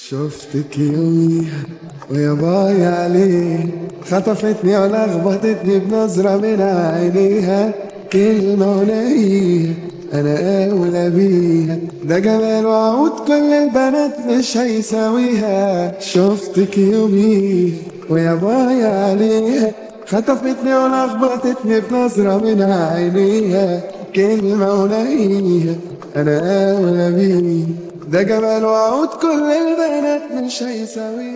شفتك يوميها ويا باي عليه خطفتني ولخبطتني بنظرة من عينيها كلمة قليلة أنا أولى بيها ده جمال وعود كل البنات مش هيساويها شفتك يوميها ويا باي عليها خطفتني ولخبطتني بنظرة من عينيها كلمة قليلة أنا أولى بيها ده جمال وعود كل البنات مش هيساويها